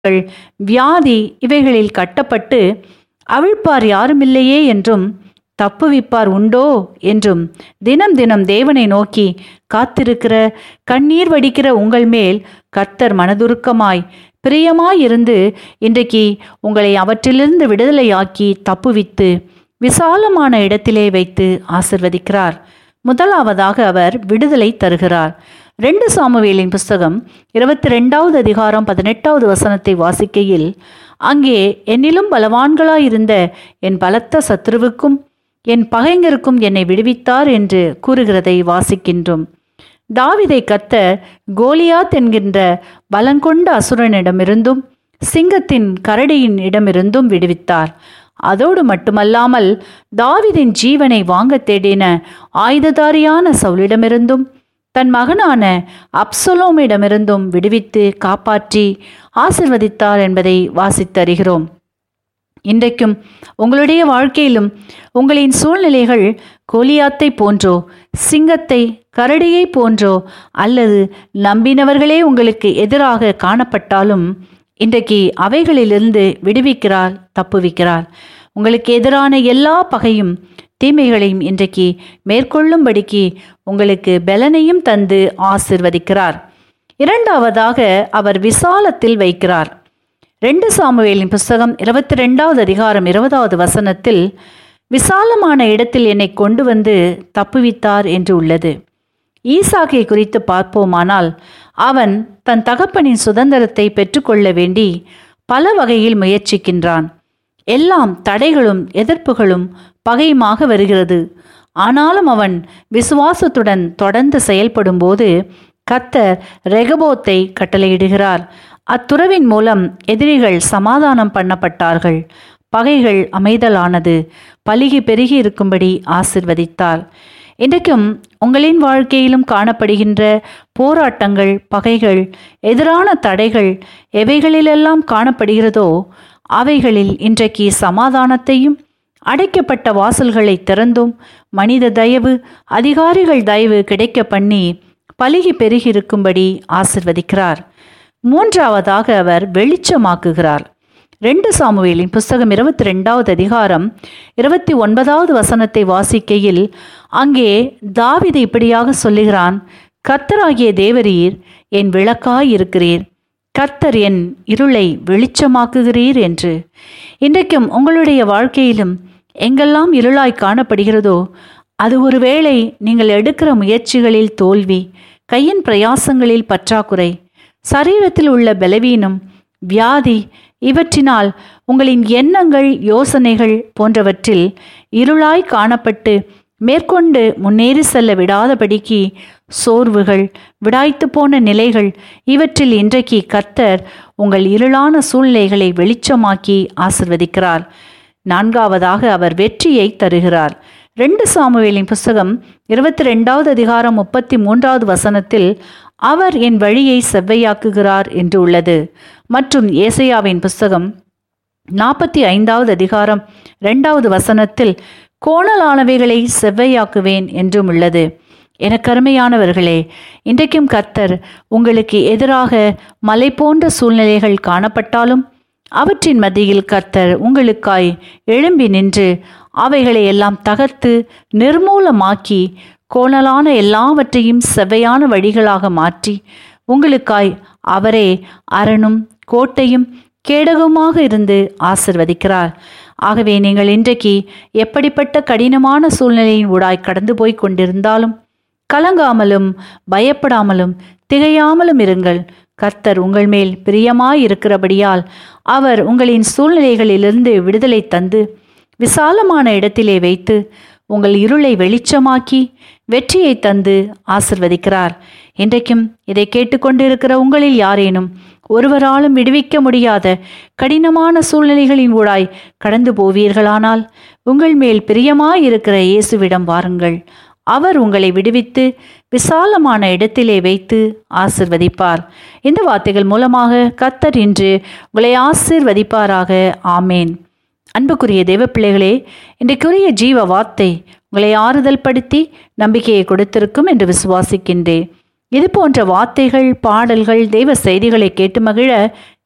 வியாதி இவைகளில் கட்டப்பட்டு அவிழ்ப்பார் யாருமில்லையே என்றும் தப்புவிப்பார் உண்டோ என்றும் தினம் தினம் தேவனை நோக்கி காத்திருக்கிற கண்ணீர் வடிக்கிற உங்கள் மேல் கர்த்தர் மனதுருக்கமாய் பிரியமாயிருந்து இன்றைக்கு உங்களை அவற்றிலிருந்து விடுதலையாக்கி தப்புவித்து விசாலமான இடத்திலே வைத்து ஆசிர்வதிக்கிறார் முதலாவதாக அவர் விடுதலை தருகிறார் ரெண்டு சாமுவேலின் புஸ்தகம் இருபத்தி ரெண்டாவது அதிகாரம் பதினெட்டாவது வசனத்தை வாசிக்கையில் அங்கே என்னிலும் பலவான்களாயிருந்த என் பலத்த சத்ருவுக்கும் என் பகைஞருக்கும் என்னை விடுவித்தார் என்று கூறுகிறதை வாசிக்கின்றோம் தாவிதை கத்த கோலியாத் என்கின்ற பலங்கொண்ட அசுரனிடமிருந்தும் சிங்கத்தின் கரடியின் இடமிருந்தும் விடுவித்தார் அதோடு மட்டுமல்லாமல் தாவிதின் ஜீவனை வாங்க தேடின ஆயுததாரியான சவுலிடமிருந்தும் தன் மகனான அப்சலோமிடமிருந்தும் விடுவித்து காப்பாற்றி ஆசிர்வதித்தார் என்பதை வாசித்தருகிறோம் இன்றைக்கும் உங்களுடைய வாழ்க்கையிலும் உங்களின் சூழ்நிலைகள் கோலியாத்தை போன்றோ சிங்கத்தை கரடியை போன்றோ அல்லது நம்பினவர்களே உங்களுக்கு எதிராக காணப்பட்டாலும் இன்றைக்கு அவைகளிலிருந்து விடுவிக்கிறார் தப்புவிக்கிறார் உங்களுக்கு எதிரான எல்லா பகையும் தீமைகளையும் இன்றைக்கு மேற்கொள்ளும்படிக்கு உங்களுக்கு பலனையும் தந்து ஆசிர்வதிக்கிறார் இரண்டாவதாக அவர் விசாலத்தில் வைக்கிறார் ரெண்டு சாமுவேலின் புஸ்தகம் இருபத்தி ரெண்டாவது அதிகாரம் இருபதாவது வசனத்தில் விசாலமான இடத்தில் என்னை கொண்டு வந்து தப்புவித்தார் என்று உள்ளது ஈசாக்கை குறித்து பார்ப்போமானால் அவன் தன் தகப்பனின் சுதந்திரத்தை பெற்றுக்கொள்ள வேண்டி பல வகையில் முயற்சிக்கின்றான் எல்லாம் தடைகளும் எதிர்ப்புகளும் பகையுமாக வருகிறது ஆனாலும் அவன் விசுவாசத்துடன் தொடர்ந்து செயல்படும்போது கத்தர் ரெகபோத்தை கட்டளையிடுகிறார் அத்துறவின் மூலம் எதிரிகள் சமாதானம் பண்ணப்பட்டார்கள் பகைகள் அமைதலானது பலிகி பெருகி இருக்கும்படி ஆசிர்வதித்தார் இன்றைக்கும் உங்களின் வாழ்க்கையிலும் காணப்படுகின்ற போராட்டங்கள் பகைகள் எதிரான தடைகள் எவைகளிலெல்லாம் காணப்படுகிறதோ அவைகளில் இன்றைக்கு சமாதானத்தையும் அடைக்கப்பட்ட வாசல்களை திறந்தும் மனித தயவு அதிகாரிகள் தயவு கிடைக்க பண்ணி பலிகி பெருகியிருக்கும்படி ஆசிர்வதிக்கிறார் மூன்றாவதாக அவர் வெளிச்சமாக்குகிறார் ரெண்டு சாமுவேலின் புஸ்தகம் இருபத்தி ரெண்டாவது அதிகாரம் இருபத்தி ஒன்பதாவது வசனத்தை வாசிக்கையில் அங்கே தாவிது இப்படியாக சொல்லுகிறான் கர்த்தராகிய தேவரீர் என் விளக்காய் இருக்கிறீர் கர்த்தர் என் இருளை வெளிச்சமாக்குகிறீர் என்று இன்றைக்கும் உங்களுடைய வாழ்க்கையிலும் எங்கெல்லாம் இருளாய் காணப்படுகிறதோ அது ஒருவேளை நீங்கள் எடுக்கிற முயற்சிகளில் தோல்வி கையின் பிரயாசங்களில் பற்றாக்குறை சரீரத்தில் உள்ள பலவீனம் வியாதி இவற்றினால் உங்களின் எண்ணங்கள் யோசனைகள் போன்றவற்றில் இருளாய் காணப்பட்டு மேற்கொண்டு முன்னேறி செல்ல விடாதபடிக்கு சோர்வுகள் விடாய்த்து போன நிலைகள் இவற்றில் இன்றைக்கு கர்த்தர் உங்கள் இருளான சூழ்நிலைகளை வெளிச்சமாக்கி ஆசிர்வதிக்கிறார் நான்காவதாக அவர் வெற்றியை தருகிறார் ரெண்டு சாமுவேலின் புஸ்தகம் இருபத்தி ரெண்டாவது அதிகாரம் முப்பத்தி மூன்றாவது வசனத்தில் அவர் என் வழியை செவ்வையாக்குகிறார் என்று உள்ளது மற்றும் ஏசையாவின் புஸ்தகம் நாற்பத்தி ஐந்தாவது அதிகாரம் இரண்டாவது வசனத்தில் கோணலானவைகளை செவ்வையாக்குவேன் என்றும் உள்ளது எனக்கருமையானவர்களே இன்றைக்கும் கர்த்தர் உங்களுக்கு எதிராக மலை போன்ற சூழ்நிலைகள் காணப்பட்டாலும் அவற்றின் மத்தியில் கர்த்தர் உங்களுக்காய் எழும்பி நின்று அவைகளை எல்லாம் தகர்த்து நிர்மூலமாக்கி கோணலான எல்லாவற்றையும் செவ்வையான வழிகளாக மாற்றி உங்களுக்காய் அவரே அரணும் கோட்டையும் கேடகமாக இருந்து ஆசிர்வதிக்கிறார் ஆகவே நீங்கள் இன்றைக்கு எப்படிப்பட்ட கடினமான சூழ்நிலையின் ஊடாய் கடந்து போய் கொண்டிருந்தாலும் கலங்காமலும் பயப்படாமலும் திகையாமலும் இருங்கள் கர்த்தர் உங்கள் மேல் பிரியமாயிருக்கிறபடியால் அவர் உங்களின் சூழ்நிலைகளிலிருந்து விடுதலை தந்து விசாலமான இடத்திலே வைத்து உங்கள் இருளை வெளிச்சமாக்கி வெற்றியை தந்து ஆசிர்வதிக்கிறார் இன்றைக்கும் இதை கேட்டுக்கொண்டிருக்கிற உங்களில் யாரேனும் ஒருவராலும் விடுவிக்க முடியாத கடினமான சூழ்நிலைகளின் ஊடாய் கடந்து போவீர்களானால் உங்கள் மேல் பிரியமாயிருக்கிற இயேசுவிடம் வாருங்கள் அவர் உங்களை விடுவித்து விசாலமான இடத்திலே வைத்து ஆசிர்வதிப்பார் இந்த வார்த்தைகள் மூலமாக கத்தர் இன்று உங்களை ஆசிர்வதிப்பாராக ஆமேன் அன்புக்குரிய தேவ பிள்ளைகளே இன்றைக்குரிய ஜீவ வார்த்தை உங்களை ஆறுதல் படுத்தி நம்பிக்கையை கொடுத்திருக்கும் என்று விசுவாசிக்கின்றேன் இது போன்ற வார்த்தைகள் பாடல்கள் தெய்வ செய்திகளை கேட்டு மகிழ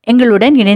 எங்களுடன் இணை